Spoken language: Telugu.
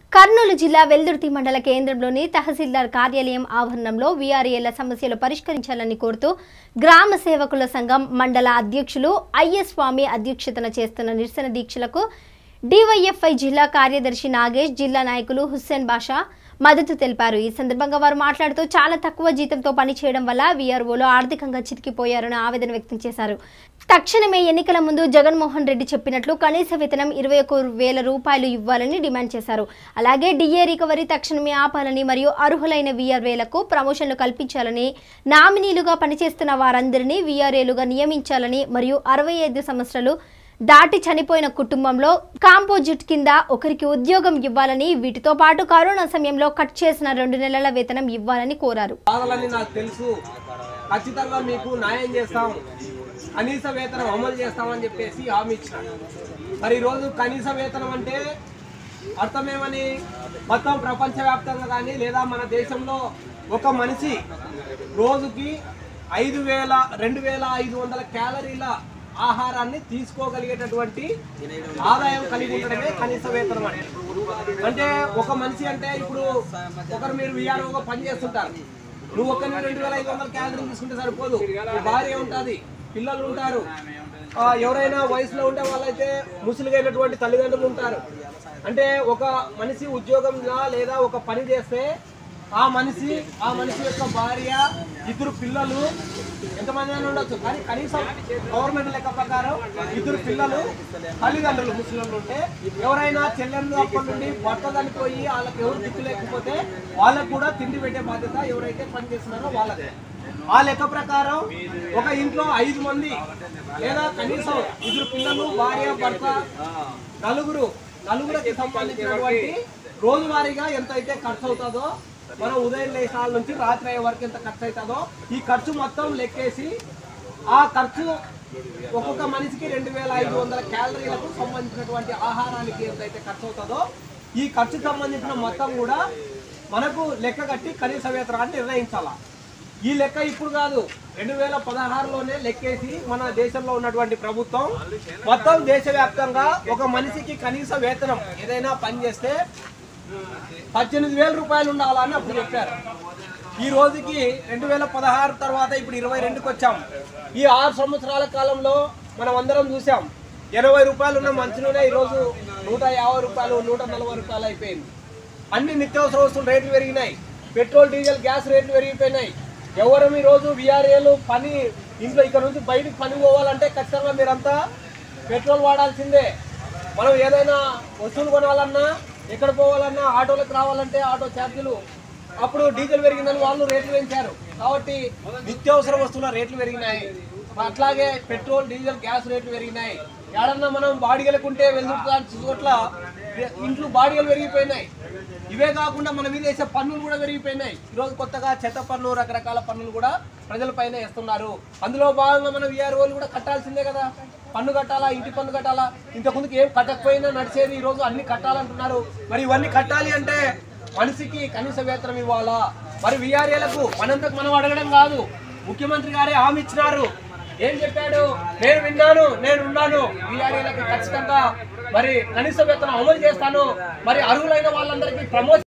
కర్నూలు జిల్లా వెల్దుర్తి మండల కేంద్రంలోని తహసీల్దార్ కార్యాలయం ఆవరణంలో వీఆర్ఏల సమస్యలు పరిష్కరించాలని కోరుతూ గ్రామ సేవకుల సంఘం మండల అధ్యక్షులు ఐఎస్ స్వామి అధ్యక్షతన చేస్తున్న నిరసన దీక్షలకు డివైఎఫ్ఐ జిల్లా కార్యదర్శి నాగేష్ జిల్లా నాయకులు హుస్సేన్ బాషా మద్దతు తెలిపారు ఈ సందర్భంగా వారు మాట్లాడుతూ చాలా తక్కువ జీతంతో పనిచేయడం వల్ల వీఆర్ఓలు ఆర్థికంగా చితికిపోయారని ఆవేదన వ్యక్తం చేశారు తక్షణమే ఎన్నికల ముందు జగన్మోహన్ రెడ్డి చెప్పినట్లు కనీస వేతనం ఇరవై ఒక్క వేల రూపాయలు ఇవ్వాలని డిమాండ్ చేశారు అలాగే డిఏ రికవరీ తక్షణమే ఆపాలని మరియు అర్హులైన వీఆర్ఏలకు ప్రమోషన్లు కల్పించాలని నామినీలుగా పనిచేస్తున్న వారందరినీ వీఆర్ఏలుగా నియమించాలని మరియు అరవై ఐదు సంవత్సరాలు దాటి చనిపోయిన కుటుంబంలో కాంపోజిట్ కింద ఒకరికి ఉద్యోగం ఇవ్వాలని వీటితో పాటు కరోనా సమయంలో కట్ చేసిన రెండు నెలల వేతనం ఇవ్వాలని కోరారు బాధలని నాకు తెలుసు ఖచ్చితంగా మీకు న్యాయం చేస్తాం కనీస వేతనం అమలు చేస్తామని చెప్పేసి హామీ ఇచ్చినాడు మరి ఈరోజు కనీస వేతనం అంటే అర్థమేమని మొత్తం ప్రపంచవ్యాప్తంగా కానీ లేదా మన దేశంలో ఒక మనిషి రోజుకి ఐదు వేల రెండు వేల ఐదు వందల క్యాలరీల ఆహారాన్ని తీసుకోగలిగేటటువంటి ఆదాయం కలిగి ఉండడమే కనీస వేతనం అంటే అంటే ఒక మనిషి అంటే ఇప్పుడు ఒకరు మీరు విఆర్ఓగా పని చేస్తుంటారు నువ్వు ఒకరిని రెండు వేల ఐదు వందల క్యాలరీ తీసుకుంటే సరిపోదు నీ భార్య ఉంటుంది పిల్లలు ఉంటారు ఆ, ఎవరైనా వయసులో ఉండే వాళ్ళైతే ముసలిగైనటువంటి తల్లిదండ్రులు ఉంటారు అంటే ఒక మనిషి ఉద్యోగంగా లేదా ఒక పని చేస్తే ఆ మనిషి ఆ మనిషి యొక్క భార్య ఇద్దరు పిల్లలు ఎంతమంది అయినా ఉండొచ్చు కానీ కనీసం గవర్నమెంట్ లెక్క ప్రకారం ఇద్దరు పిల్లలు తల్లిదండ్రులు ముస్లింలు ఉంటే ఎవరైనా చెల్లెళ్ళు అప్పటి నుండి భర్త చనిపోయి వాళ్ళకి ఎవరు దిక్కు లేకపోతే వాళ్ళకు కూడా తిండి పెట్టే బాధ్యత ఎవరైతే పని చేస్తున్నారో వాళ్ళదే ఆ లెక్క ప్రకారం ఒక ఇంట్లో ఐదు మంది లేదా కనీసం ఇద్దరు పిల్లలు భార్య భర్త నలుగురు నలుగురికి సంబంధించినటువంటి రోజువారీగా ఎంత అయితే ఖర్చు అవుతుందో మనం ఉదయం లేచిన వాళ్ళ నుంచి రాత్రి అయ్యే వరకు ఎంత ఖర్చు అవుతుందో ఈ ఖర్చు మొత్తం లెక్కేసి ఆ ఖర్చు ఒక్కొక్క మనిషికి రెండు వేల ఐదు వందల క్యాలరీలకు సంబంధించినటువంటి ఆహారానికి ఎంతైతే ఖర్చు అవుతుందో ఈ ఖర్చు సంబంధించిన మొత్తం కూడా మనకు లెక్క కట్టి కనీస వేతనాన్ని నిర్ణయించాలా ఈ లెక్క ఇప్పుడు కాదు రెండు వేల పదహారులోనే లెక్కేసి మన దేశంలో ఉన్నటువంటి ప్రభుత్వం మొత్తం దేశవ్యాప్తంగా ఒక మనిషికి కనీస వేతనం ఏదైనా పని చేస్తే పద్దెనిమిది వేల రూపాయలు ఉండాలని అప్పుడు చెప్పారు ఈ రోజుకి రెండు వేల పదహారు తర్వాత ఇప్పుడు ఇరవై రెండుకి వచ్చాం ఈ ఆరు సంవత్సరాల కాలంలో మనం అందరం చూసాం ఎనభై రూపాయలు ఉన్న మంచి నూనె ఈరోజు నూట యాభై రూపాయలు నూట నలభై రూపాయలు అయిపోయింది అన్ని నిత్యావసర వస్తువులు రేట్లు పెరిగినాయి పెట్రోల్ డీజిల్ గ్యాస్ రేట్లు పెరిగిపోయినాయి ఎవరు ఈ రోజు విఆర్ఏలు పని ఇంట్లో ఇక్కడ నుంచి బయటికి పని పోవాలంటే ఖచ్చితంగా మీరంతా పెట్రోల్ వాడాల్సిందే మనం ఏదైనా వస్తువులు కొనాలన్నా ఎక్కడ పోవాలన్నా ఆటోలకు రావాలంటే ఆటో ఛార్జీలు అప్పుడు డీజిల్ పెరిగిందని వాళ్ళు రేట్లు పెంచారు కాబట్టి నిత్యావసర వస్తువుల రేట్లు పెరిగినాయి అట్లాగే పెట్రోల్ డీజిల్ గ్యాస్ రేట్లు పెరిగినాయి ఏడన్నా మనం బాడిగలుకుంటే వెళ్తుంటే చోట్ల ఇంట్లో బాడిగలు పెరిగిపోయినాయి ఇవే కాకుండా మన మీద వేసే పన్నులు కూడా పెరిగిపోయినాయి ఈరోజు కొత్తగా చెత్త పన్ను రకరకాల పన్నులు కూడా ప్రజలపైన వేస్తున్నారు అందులో భాగంగా మన విఆర్ఓలు కూడా కట్టాల్సిందే కదా పన్ను కట్టాలా ఇంటి పన్ను కట్టాలా ఇంతకుముందుకు ఏం కట్టకపోయినా నడిచేది ఈ రోజు అన్ని కట్టాలంటున్నారు మరి ఇవన్నీ కట్టాలి అంటే మనిషికి కనీస వేతనం ఇవ్వాలా మరి విఆర్ఏలకు మనంతకు మనం అడగడం కాదు ముఖ్యమంత్రి గారే హామీ ఇచ్చినారు ఏం చెప్పాడు నేను విన్నాను నేను ఉన్నాను విఆర్ఏలకు ఖచ్చితంగా మరి కనీస వేతనం అమలు చేస్తాను మరి అర్హులైన వాళ్ళందరికీ ప్రమోషన్